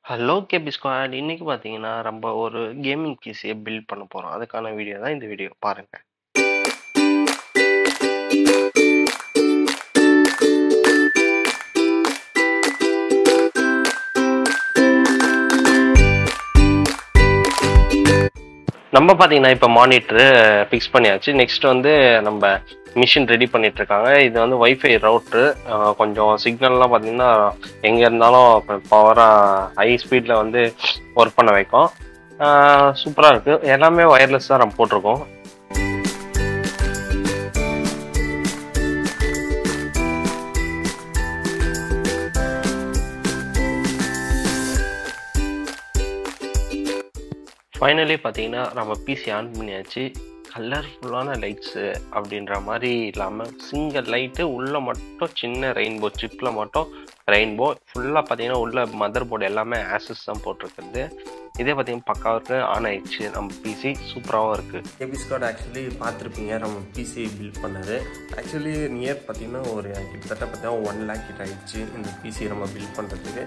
hello KP squad இன்னைக்கு பார்த்தீங்கன்னா நம்ம ஒரு கேமிங் பிசியை பில்ட் பண்ண போகிறோம் அதுக்கான வீடியோ தான் இந்த வீடியோ பாருங்க நம்ம பார்த்தீங்கன்னா இப்போ மானிட்டரு ஃபிக்ஸ் பண்ணியாச்சு நெக்ஸ்ட் வந்து நம்ம மிஷின் ரெடி பண்ணிட்டு இருக்காங்க இது வந்து வைஃபை ரவுட்ரு கொஞ்சம் சிக்னல்லாம் பார்த்தீங்கன்னா எங்கே இருந்தாலும் பவராக ஹை ஸ்பீடில் வந்து ஒர்க் பண்ண வைக்கும் சூப்பராக இருக்குது எல்லாமே ஒயர்லெஸ் தான் நம்ம போட்டிருக்கோம் ஃபைனலி பார்த்தீங்கன்னா நம்ம பிசி ஆன் பண்ணியாச்சு கலர்ஃபுல்லான லைட்ஸு அப்படின்ற மாதிரி இல்லாமல் சிங்கிள் லைட்டு உள்ளே மட்டும் சின்ன ரெயின்போ சிப்பில் மட்டும் ரெயின்போ ஃபுல்லாக பார்த்தீங்கன்னா உள்ள மதர் போர்டு எல்லாமே ஆசஸ் தான் போட்டிருக்குது இதே பார்த்தீங்கன்னா பக்காவாக இருக்குது ஆன் ஆயிடுச்சு நம்ம பிசி சூப்பராகவும் இருக்குது கேபி ஸ்காட் ஆக்சுவலி பார்த்துருப்பீங்க நம்ம பிசி பில்ட் பண்ணது ஆக்சுவலி நியர் பார்த்தீங்கன்னா ஒரு கிட்டத்தட்ட பார்த்தீங்கன்னா ஒன் லேக் கிட்ட ஆயிடுச்சு இந்த பிசி நம்ம பில்ட் பண்ணுறதுக்கு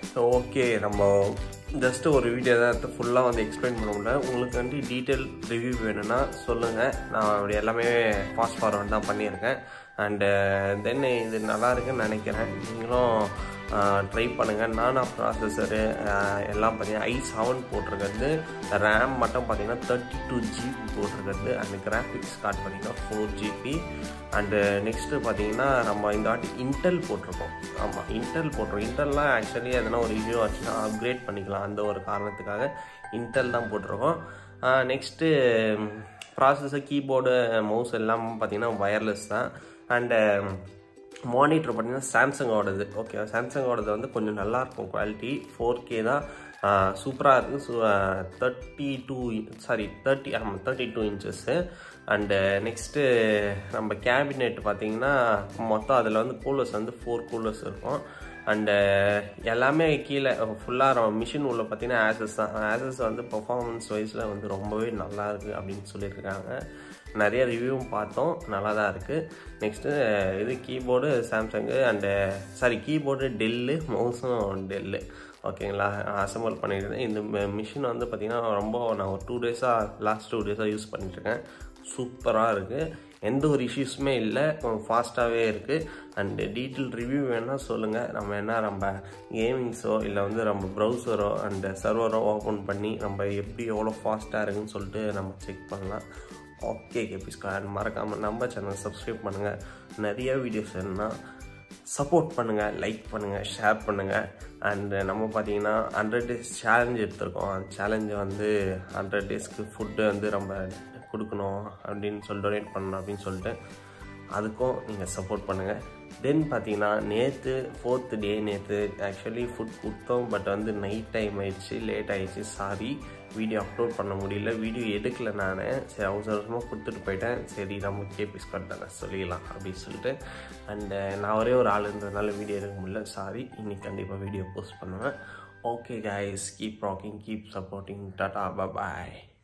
ஓகே நம்ம ஜஸ்ட் ஒரு வீடியோ தான் எடுத்து ஃபுல்லாக வந்து எக்ஸ்பிளைன் பண்ண முடியல உங்களுக்கு வந்து டீட்டெயில் ரிவ்யூ வேணும்னா சொல்லுங்கள் நான் அப்படி எல்லாமே ஃபாஸ்ட் ஃபார்வர்ட் தான் பண்ணியிருக்கேன் அண்டு தென் இது நல்லா இருக்குன்னு நினைக்கிறேன் நீங்களும் ட்ரை பண்ணுங்கள் நானா ப்ராசஸரு எல்லாம் பார்த்தீங்கன்னா ஐ செவன் போட்டிருக்கிறது ரேம் மட்டும் பார்த்தீங்கன்னா தேர்ட்டி டூ ஜிபி போட்டிருக்கிறது அண்ட் கிராஃபிக்ஸ் கார்டு பார்த்தீங்கன்னா ஃபோர் ஜிபி அண்டு நெக்ஸ்ட்டு பார்த்தீங்கன்னா நம்ம இந்த வாட்டி இன்டெல் போட்டிருக்கோம் ஆமாம் இன்டெல் போட்டிருக்கோம் இன்டெல்லாம் ஆக்சுவலி எதனா ஒரு இஷ்யூ ஆச்சுன்னா அப்கிரேட் பண்ணிக்கலாம் அந்த ஒரு காரணத்துக்காக இன்டெல் தான் போட்டிருக்கோம் நெக்ஸ்ட்டு ப்ராசஸர் கீபோர்டு மவுஸ் எல்லாம் பார்த்தீங்கன்னா ஒயர்லெஸ் தான் அண்டு மானிட்டர் பார்த்தீங்கன்னா சாம்சங்கோடது ஓகே சாம்சங்கோடது வந்து கொஞ்சம் நல்லாயிருக்கும் குவாலிட்டி ஃபோர் கே தான் சூப்பராக இருக்குது so thirty two sorry thirty ஆமாம் thirty two inches and next நம்ம கேபினெட் பார்த்தீங்கன்னா மொத்தம் அதில் வந்து கூலர்ஸ் வந்து ஃபோர் கூலர்ஸ் இருக்கும் அண்டு எல்லாமே கீழே ஃபுல்லாக நம்ம மிஷின் உள்ள பார்த்தீங்கன்னா ஆசஸ் தான் ஆசஸ் வந்து பர்ஃபார்மன்ஸ் வைஸில் வந்து ரொம்பவே நல்லா இருக்குது அப்படின்னு சொல்லியிருக்காங்க நிறைய ரிவ்யூவும் பார்த்தோம் நல்லா தான் இருக்குது நெக்ஸ்ட்டு இது keyboard Samsung and sorry keyboard Dell மவுஸும் டெல்லு ஓகேங்களா அசம்பிள் பண்ணியிருக்கேன் இந்த மிஷின் வந்து பார்த்திங்கன்னா ரொம்ப நான் ஒரு டூ டேஸாக லாஸ்ட் டூ டேஸாக யூஸ் பண்ணிட்டுருக்கேன் சூப்பராக இருக்குது எந்த ஒரு இஷ்யூஸுமே இல்லை ஃபாஸ்ட்டாகவே இருக்குது அண்டு டீட்டெயில் ரிவ்யூ வேணால் சொல்லுங்கள் நம்ம என்ன நம்ம கேமிங்ஸோ இல்லை வந்து நம்ம ப்ரௌசரோ அண்டு சர்வரோ ஓப்பன் பண்ணி நம்ம எப்படி எவ்வளோ ஃபாஸ்ட்டாக இருக்குன்னு சொல்லிட்டு நம்ம செக் பண்ணலாம் ஓகே கேபிஸ்கார் மறக்காமல் நம்ம சேனல் சப்ஸ்கிரைப் பண்ணுங்கள் நிறைய வீடியோஸ் வேணுன்னா சப்போர்ட் பண்ணுங்கள் லைக் பண்ணுங்கள் ஷேர் பண்ணுங்கள் அண்டு நம்ம பார்த்தீங்கன்னா ஹண்ட்ரட் டேஸ் சேலஞ்ச் எடுத்திருக்கோம் அந்த சேலஞ்சை வந்து ஹண்ட்ரட் டேஸ்க்கு ஃபுட்டு வந்து நம்ம கொடுக்கணும் அப்படின்னு சொல்லி டொனேட் பண்ணணும் அப்படின்னு சொல்லிட்டு அதுக்கும் நீங்கள் சப்போர்ட் பண்ணுங்கள் தென் பார்த்தீங்கன்னா நேற்று ஃபோர்த்து டே நேற்று ஆக்சுவலி ஃபுட் கொடுத்தோம் பட் வந்து நைட் டைம் ஆயிடுச்சு லேட் ஆயிடுச்சு சாரி வீடியோ அப்லோட் பண்ண முடியல வீடியோ எடுக்கல நான் சரி அவசர அவசரமாக கொடுத்துட்டு போயிட்டேன் சரி நம்ம கேபிஸ் கார்டு தானே சொல்லிடலாம் அப்படின்னு சொல்லிட்டு அண்டு நான் ஒரே ஒரு ஆள் இருந்ததுனால வீடியோ எடுக்க முடியல சாரி இன்னைக்கு கண்டிப்பாக வீடியோ போஸ்ட் பண்ணுவேன் okay guys keep rocking keep supporting tata பாய்